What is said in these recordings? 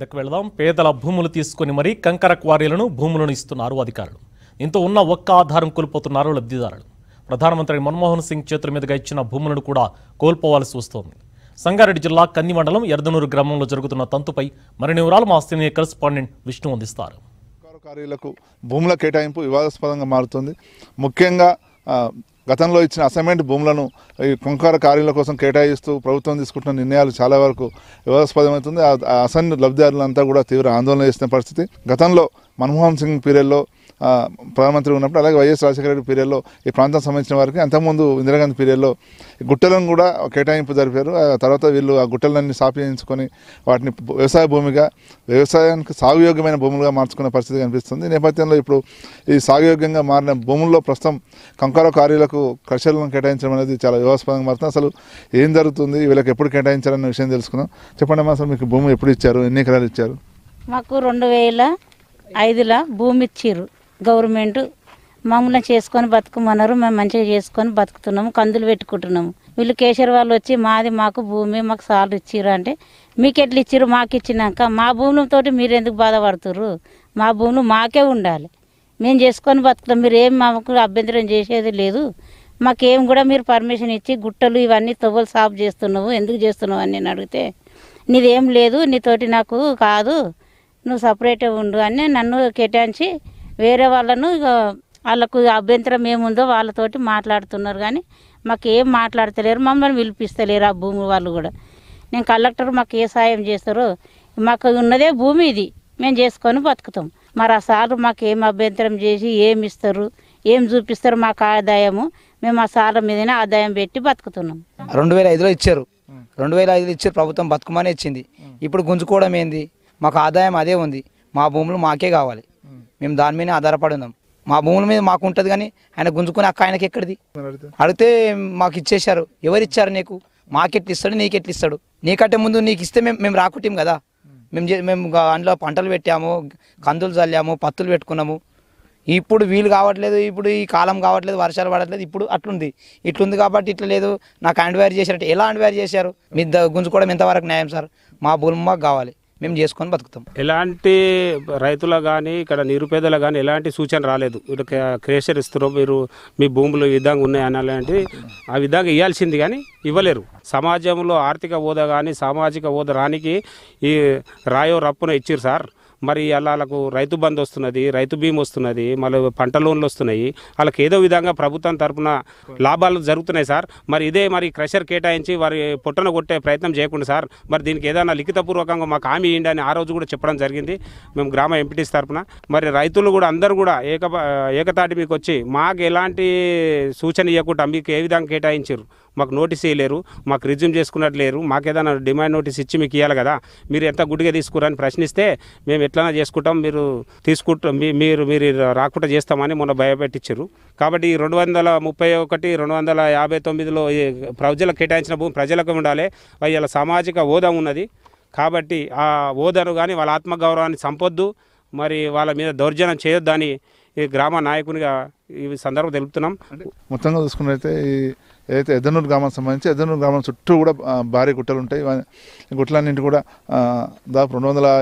మెదక్ వెళదాం పేదల భూములు తీసుకుని మరీ కంకర క్వారీలను భూములను ఇస్తున్నారు అధికారులు దీంతో ఉన్న ఒక్క ఆధారం కోల్పోతున్నారు లబ్ధిదారులు ప్రధానమంత్రి మన్మోహన్ సింగ్ చేతుల మీదుగా ఇచ్చిన భూములను కూడా కోల్పోవాల్సి వస్తోంది సంగారెడ్డి జిల్లా కన్ని మండలం ఎర్దనూరు గ్రామంలో జరుగుతున్న తంతుపై మరిన్ని వివరాలు మా సీనియర్ కరెస్పాండెంట్ విష్ణు అందిస్తారు కార్యలకు భూముల కేటాయింపు వివాదాస్పదంగా మారుతుంది ముఖ్యంగా ఆ, గతంలో ఇచ్చిన అసైన్మెంట్ భూములను ఈ కొంకార కార్యాల కోసం కేటాయిస్తూ ప్రభుత్వం తీసుకుంటున్న నిర్ణయాలు చాలా వరకు వివాదాస్పదమవుతుంది ఆ ఆ అసైన్ లబ్ధిదారులంతా కూడా తీవ్ర ఆందోళన చేసిన పరిస్థితి గతంలో మన్మోహన్ సింగ్ పీరియడ్లో ఆ, ప్రధానమంత్రి ఉన్నప్పుడు అలాగే వైఎస్ రాజశేఖర రెడ్డి పీరియడ్లో ఈ ప్రాంతం సంబంధించిన వారికి అంతకుముందు ఇందిరాగాంధీ పీరియడ్లో ఈ గుట్టలను కూడా కేటాయింపు జరిపారు ఆ తర్వాత వీళ్ళు ఆ గుట్టలన్నీ సాపి చేయించుకొని వాటిని వ్యవసాయ భూమిగా వ్యవసాయానికి సాగుయోగ్యమైన భూములుగా మార్చుకునే పరిస్థితి కనిపిస్తుంది ఈ నేపథ్యంలో ఇప్పుడు ఈ సాగుయోగ్యంగా మారిన భూముల్లో ప్రస్తుతం కంకార కార్యాలకు క్రషర్లను కేటాయించడం అనేది చాలా వివాదాస్పదంగా మారుతుంది అసలు ఏం జరుగుతుంది వీళ్ళకి ఎప్పుడు కేటాయించారన్న విషయం తెలుసుకుందాం చెప్పండి అమ్మా అసలు మీకు భూమి ఎప్పుడు ఇచ్చారు ఎన్ని ఎకరాలు ఇచ్చారు మాకు రెండు వేల ఐదులో భూమి ఇచ్చిర్రు గవర్నమెంట్ మమ్మల్ని చేసుకొని బతుకమన్నారు మేము మంచిగా చేసుకొని బతుకుతున్నాము కందులు పెట్టుకుంటున్నాము వీళ్ళు కేసరి వాళ్ళు వచ్చి మాది మాకు భూమి మాకు సార్లు ఇచ్చిర్రు అంటే మీకు ఎట్లా ఇచ్చిర్రు మాకు ఇచ్చినాక మా భూములతోటి మీరు ఎందుకు బాధపడుతుర్రు మా భూములు మాకే ఉండాలి మేము చేసుకొని బతుకుతాం మీరు ఏం మాకు అభ్యంతరం చేసేది లేదు మాకేం కూడా మీరు పర్మిషన్ ఇచ్చి గుట్టలు ఇవన్నీ తవ్వలు సాఫ్ చేస్తున్నావు ఎందుకు చేస్తున్నావు అని నేను అడిగితే నీదేం లేదు నీతోటి నాకు కాదు నువ్వు సపరేట్గా ఉండు అని నన్ను కేటాయించి వేరే వాళ్ళను ఇక వాళ్ళకు అభ్యంతరం ఏముందో వాళ్ళతోటి మాట్లాడుతున్నారు కానీ మాకు ఏం మాట్లాడతలేరు మమ్మల్ని పిలిపిస్తలేరు ఆ భూమి వాళ్ళు కూడా నేను కలెక్టర్ మాకు ఏ సాయం చేస్తారో మాకు ఉన్నదే భూమి ఇది మేము చేసుకొని బతుకుతాం మరి ఆ సార్లు మాకు ఏం అభ్యంతరం చేసి ఏమి ఇస్తారు ఏం చూపిస్తారు మాకు ఆదాయము మేము ఆ సార్ల మీదనే ఆదాయం పెట్టి బతుకుతున్నాం రెండు వేల ఐదులో ఇచ్చారు రెండు వేల ఐదులో ఇచ్చారు ప్రభుత్వం బతుకమని ఇచ్చింది ఇప్పుడు గుంజుకోవడం ఏంది మాకు ఆదాయం అదే ఉంది మా భూములు మాకే కావాలి మేము దాని మీదనే ఆధారపడి ఉన్నాం మా భూముల మీద మాకు ఉంటుంది కానీ ఆయన గుంజుకుని అక్క ఆయనకి ఎక్కడిది అడిగితే మాకు ఇచ్చేశారు ఎవరు ఇచ్చారు నీకు మాకెట్లు ఇస్తాడు నీకెట్లు ఇస్తాడు నీకంటే ముందు నీకు ఇస్తే మేము మేము రాకుట్టాం కదా మేము చే- మేము గా- అందులో పంటలు పెట్టాము కందులు చల్లాము పత్తులు పెట్టుకున్నాము ఇప్పుడు వీలు కావట్లేదు ఇప్పుడు ఈ కాలం కావట్లేదు వర్షాలు పడట్లేదు ఇప్పుడు అట్లుంది ఇట్లుంది కాబట్టి ఇట్లా లేదు నాకు హ్యాండ్ వేర్ చేశారంటే ఎలా హ్యాండ్ వేర్ చేశారు మీ ద- గుంజుకోవడం ఎంతవరకు న్యాయం సార్ మా భూమి మాకు కావాలి మేము చేసుకొని బతుకుతాం ఎలాంటి రైతులకు కానీ ఇక్కడ నిరుపేదలకు కానీ ఎలాంటి సూచన రాలేదు ఇటు క్రేషర్ ఇస్తున్నారు మీరు మీ భూములు ఈ విధంగా ఉన్నాయి అని అలాంటి ఆ విధంగా ఇవ్వాల్సింది కానీ ఇవ్వలేరు సమాజంలో ఆర్థిక హోదా కానీ సామాజిక హోదా రానికి ఈ రాయో రప్పున ఇచ్చిర్రు సార్ మరి వాళ్ళకు రైతు బంధు వస్తున్నది రైతు బీమా వస్తున్నది మళ్ళీ పంట లోన్లు వస్తున్నాయి వాళ్ళకి ఏదో విధంగా ప్రభుత్వం తరపున లాభాలు జరుగుతున్నాయి సార్ మరి ఇదే మరి క్రషర్ కేటాయించి వారి పొట్టన కొట్టే ప్రయత్నం చేయకుండా సార్ మరి దీనికి ఏదైనా లిఖితపూర్వకంగా మాకు హామీ ఇవ్వండి అని ఆ రోజు కూడా చెప్పడం జరిగింది మేము గ్రామ ఎంపీటీస్ తరపున మరి రైతులు కూడా అందరూ కూడా ఏక ఏకతాటి మీకు వచ్చి మాకు ఎలాంటి సూచన ఇవ్వకుండా మీకు ఏ విధంగా కేటాయించారు మాకు నోటీస్ ఇవ్వలేరు మాకు రిజ్యూమ్ చేసుకున్నట్టు లేరు మాకు ఏదైనా డిమాండ్ నోటీస్ ఇచ్చి మీకు ఇవ్వాలి కదా మీరు ఎంత గుడ్డిగా తీసుకురని ప్రశ్నిస్తే మేము ఎట్లైనా చేసుకుంటాం మీరు తీసుకుంటాం మీ- మీరు మీరు రాకుండా చేస్తామని మొన్న భయపెట్టించారు కాబట్టి ఈ రెండు వందల ముప్పై ఒకటి రెండు వందల యాభై తొమ్మిదిలో ఈ ప్రజలకు కేటాయించిన భూమి ప్రజలకు ఉండాలి వాళ్ళ సామాజిక హోదా ఉన్నది కాబట్టి ఆ హోదాను కానీ వాళ్ళ ఆత్మగౌరవాన్ని సంపొద్దు మరి వాళ్ళ మీద దౌర్జన్యం చేయొద్దని ఈ గ్రామ నాయకునిగా ఈ సందర్భం తెలుపుతున్నాం మొత్తంగా చూసుకున్నట్లయితే ఈ ఏదైతే ఎద్దనూరు గ్రామానికి సంబంధించి ఎద్దనూరు గ్రామం చుట్టూ కూడా ఆ, భారీ గుట్టలు ఉంటాయి ఇవన్నీ- ఈ గుట్టలన్నింటి కూడా ఆ, దాదాపు రెండు వందల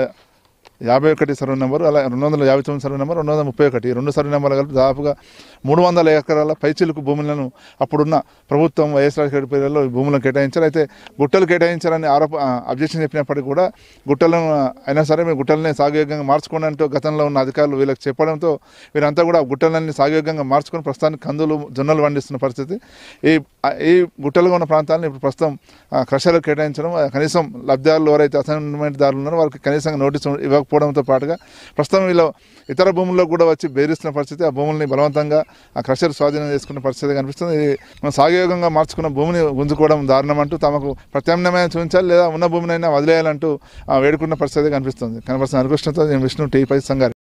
యాభై ఒకటి సర్వే నెంబర్ అలా రెండు వందల యాభై తొమ్మిది సర్వే నెంబర్ రెండు వందల ముప్పై ఒకటి ఈ రెండు సర్వే నెంబర్లు కలిపి దాదాపుగా మూడు వందల ఎకరాల పైచిలుకు భూములను అప్పుడున్న ప్రభుత్వం వైఎస్ రాజశేఖర పీరియడ్లో ఈ భూములను కేటాయించారు అయితే గుట్టలు కేటాయించారని ఆరోప అబ్జెక్షన్ చెప్పినప్పటికీ కూడా గుట్టలను అయినా సరే మేము గుట్టలనే సాగుయోగ్యంగా మార్చుకోండి అంటూ గతంలో ఉన్న అధికారులు వీళ్ళకి చెప్పడంతో వీరంతా కూడా గుట్టలన్నీ సాగుయోగ్యంగా మార్చుకొని ప్రస్తుతానికి కందులు జొన్నలు పండిస్తున్న పరిస్థితి ఈ ఈ గుట్టలుగా ఉన్న ప్రాంతాలను ఇప్పుడు ప్రస్తుతం క్రషర్లు కేటాయించడం ఆ, కనీసం లబ్ధిదారులు ఎవరైతే అసైన్మెంట్ దారులు ఉన్నారో వారికి కనీసం నోటీసు ఇవ్వకపోవడంతో పాటుగా ప్రస్తుతం వీళ్ళు ఇతర భూముల్లో కూడా వచ్చి బెదిరిస్తున్న పరిస్థితి ఆ భూముల్ని బలవంతంగా ఆ క్రషర్ స్వాధీనం చేసుకున్న పరిస్థితి కనిపిస్తుంది ఇది మనం సాగుయోగంగా మార్చుకున్న భూమిని గుంజుకోవడం దారుణం అంటూ తమకు ప్రత్యామ్నాయం చూపించాలి లేదా ఉన్న భూమినైనా వదిలేయాలంటూ ఆ, వేడుకున్న పరిస్థితి కనిపిస్తుంది కనపడుతున్న అనుకృష్ణతో నేను విష్ణు టీ పై సంగారు